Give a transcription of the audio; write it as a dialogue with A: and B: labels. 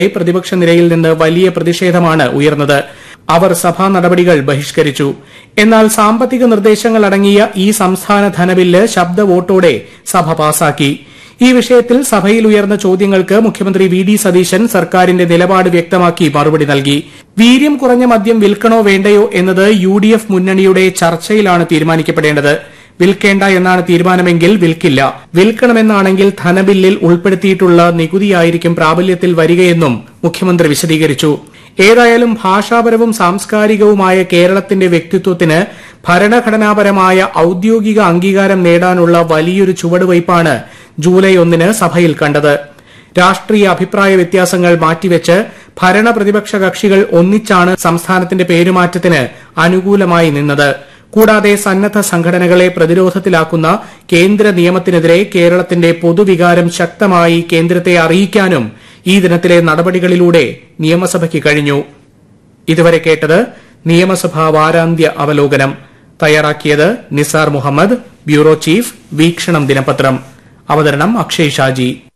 A: പ്രതിപക്ഷ നിരയിൽ നിന്ന് വലിയ പ്രതിഷേധമാണ് ഉയർന്നത് അവർ സഭാ നടപടികൾ ബഹിഷ്കരിച്ചു എന്നാൽ സാമ്പത്തിക നിർദ്ദേശങ്ങൾ അടങ്ങിയ ഈ സംസ്ഥാന ധനബില്ല് ശബ്ദ വോട്ടോടെ സഭ പാസാക്കി ഈ വിഷയത്തിൽ സഭയിൽ ഉയർന്ന ചോദ്യങ്ങൾക്ക് മുഖ്യമന്ത്രി വി ഡി സതീശൻ സർക്കാരിന്റെ നിലപാട് വ്യക്തമാക്കി മറുപടി നൽകി വീര്യം കുറഞ്ഞ മദ്യം വിൽക്കണോ വേണ്ടയോ എന്നത് യു ഡി എഫ് മുന്നണിയുടെ ചർച്ചയിലാണ് തീരുമാനിക്കപ്പെടേണ്ടത് വിൽക്കേണ്ട എന്നാണ് തീരുമാനമെങ്കിൽ വിൽക്കില്ല വിൽക്കണമെന്നാണെങ്കിൽ ധനബില്ലിൽ ഉൾപ്പെടുത്തിയിട്ടുള്ള നികുതിയായിരിക്കും പ്രാബല്യത്തിൽ വരികയെന്നും മുഖ്യമന്ത്രി വിശദീകരിച്ചു ഏതായാലും ഭാഷാപരവും സാംസ്കാരികവുമായ കേരളത്തിന്റെ വ്യക്തിത്വത്തിന് ഭരണഘടനാപരമായ ഔദ്യോഗിക അംഗീകാരം നേടാനുള്ള വലിയൊരു ചുവടുവയ്പാണ് ജൂലൈ ഒന്നിന് സഭയിൽ കണ്ടത് രാഷ്ട്രീയ അഭിപ്രായ വ്യത്യാസങ്ങൾ മാറ്റിവെച്ച് ഭരണ പ്രതിപക്ഷ കക്ഷികൾ ഒന്നിച്ചാണ് സംസ്ഥാനത്തിന്റെ പേരുമാറ്റത്തിന് അനുകൂലമായി നിന്നത് കൂടാതെ സന്നദ്ധ സംഘടനകളെ പ്രതിരോധത്തിലാക്കുന്ന കേന്ദ്ര നിയമത്തിനെതിരെ കേരളത്തിന്റെ പൊതുവികാരം ശക്തമായി കേന്ദ്രത്തെ അറിയിക്കാനും ഈ ദിനത്തിലെ നടപടികളിലൂടെ നിയമസഭയ്ക്ക് കഴിഞ്ഞു ഇതുവരെ കേട്ടത് നിയമസഭാ വാരാന്ത്യ അവലോകനം തയ്യാറാക്കിയത് നിസാർ മുഹമ്മദ് ബ്യൂറോ ചീഫ് വീക്ഷണം ദിനപത്രം അവതരണം അക്ഷയ് ഷാജി